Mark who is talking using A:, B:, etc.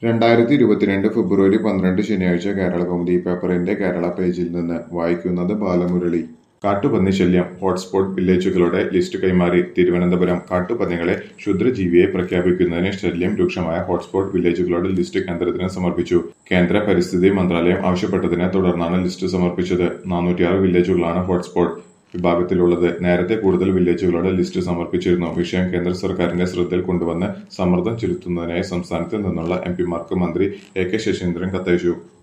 A: രണ്ടായിരത്തി ഇരുപത്തിരണ്ട് ഫെബ്രുവരി പന്ത്രണ്ട് ശനിയാഴ്ച കേരള കൗമുദി പേപ്പറിന്റെ കേരള പേജിൽ നിന്ന് വായിക്കുന്നത് ബാലമുരളി കാട്ടുപന്നി ശല്യം ഹോട്ട്സ്പോട്ട് വില്ലേജുകളുടെ ലിസ്റ്റ് കൈമാറി തിരുവനന്തപുരം കാട്ടുപന്നികളെ ക്ഷുദ്രജീവിയെ പ്രഖ്യാപിക്കുന്നതിന് ശല്യം രൂക്ഷമായ ഹോട്ട്സ്പോട്ട് വില്ലേജുകളുടെ ലിസ്റ്റ് കേന്ദ്രത്തിന് സമർപ്പിച്ചു കേന്ദ്ര പരിസ്ഥിതി മന്ത്രാലയം ആവശ്യപ്പെട്ടതിനെ തുടർന്നാണ് ലിസ്റ്റ് സമർപ്പിച്ചത് നാനൂറ്റിയാറ് വില്ലേജുകളാണ് ഹോട്ട്സ്പോട്ട് വിഭാഗത്തിലുള്ളത് നേരത്തെ കൂടുതൽ വില്ലേജുകളുടെ ലിസ്റ്റ് സമർപ്പിച്ചിരുന്നു വിഷയം കേന്ദ്ര സർക്കാരിന്റെ ശ്രദ്ധയിൽ കൊണ്ടുവന്ന് സമ്മർദ്ദം ചെലുത്തുന്നതിനായി സംസ്ഥാനത്ത് നിന്നുള്ള എംപിമാർക്ക് മന്ത്രി എ കെ ശശീന്ദ്രൻ കത്തയച്ചു